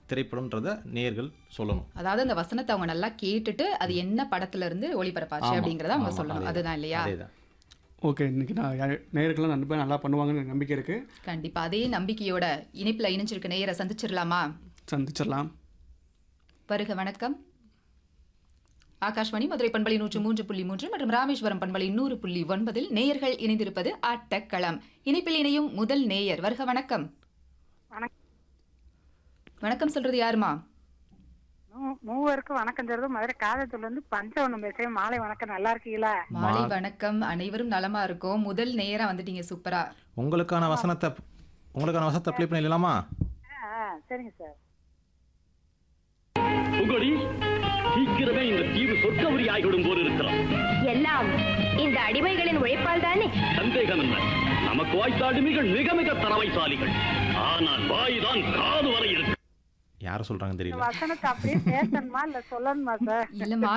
திரைப்படம்ன்றத நேர்கள் சொல்லணும் அதாவது அந்த வசனத்தை அவங்க நல்லா கேட்டுட்டு அது என்ன படத்துல இருந்து ஒளிபரப்பாச்சு ஆமா, அப்படிங்கறத அவங்க ஆமா, சொல்லணும் அதேதான். அதுதான் இல்லையா அதேதான் ஓகே இன்னைக்கு நான் யா- நேயர்கள்லாம் கண்டிப்பாக நல்லா பண்ணுவாங்கன்னு எனக்கு நம்பிக்கை இருக்குது கண்டிப்பா அதே நம்பிக்கையோட இணைப்புல இணைஞ்சிருக்க நேயரை சந்திச்சிடலாமா சந்திச்சிடலாம் வருக வணக்கம் ஆகாஷ்வாணி மதுரை பண்பலை நூற்று மூன்று புள்ளி மூன்று மற்றும் ராமேஸ்வரம் பண்பலை நூறு புள்ளி ஒன்பதில் நேயர்கள் இணைந்திருப்பது ஆட்டக்களம் இணைப்பில் இணையும் முதல் நேயர் வருக வணக்கம் வணக்கம். வணக்கம் சொல்றது யாருமா மூ- மூவருக்கும் வணக்கம் சொல்றது மதுரை காதத்துல இருந்து பஞ்சவனம் பேசுறேன் மாலை வணக்கம் நல்லா இருக்கீங்களா மாலை வணக்கம் அனைவரும் நலமா இருக்கோம் முதல் நேயரா வந்துட்டீங்க சூப்பரா உங்களுக்கான வசனத்தை உங்களுக்கான வசனத்தை ப்ளே பண்ணிடலாமா ஆ, ஆ, சரிங்க சார் புகழி சீக்கிரமே இந்த தீவு சொர்க்கவரி ஆகிவிடும் போல் இருக்கிறோம் எல்லாம் இந்த அடிமைகளின் உழைப்பால் தானே சந்தேகம் என்ன நமக்கு வாய்த்த அடிமைகள் மிக மிக தரவைசாலிகள் ஆனால் வாய்தான் காது வரை இருக்கு யாரை சொல்றாங்கன்னு தெரியல வசனத்தை அப்படியே பேசணுமா இல்ல சொல்லணுமா சார் இல்லம்மா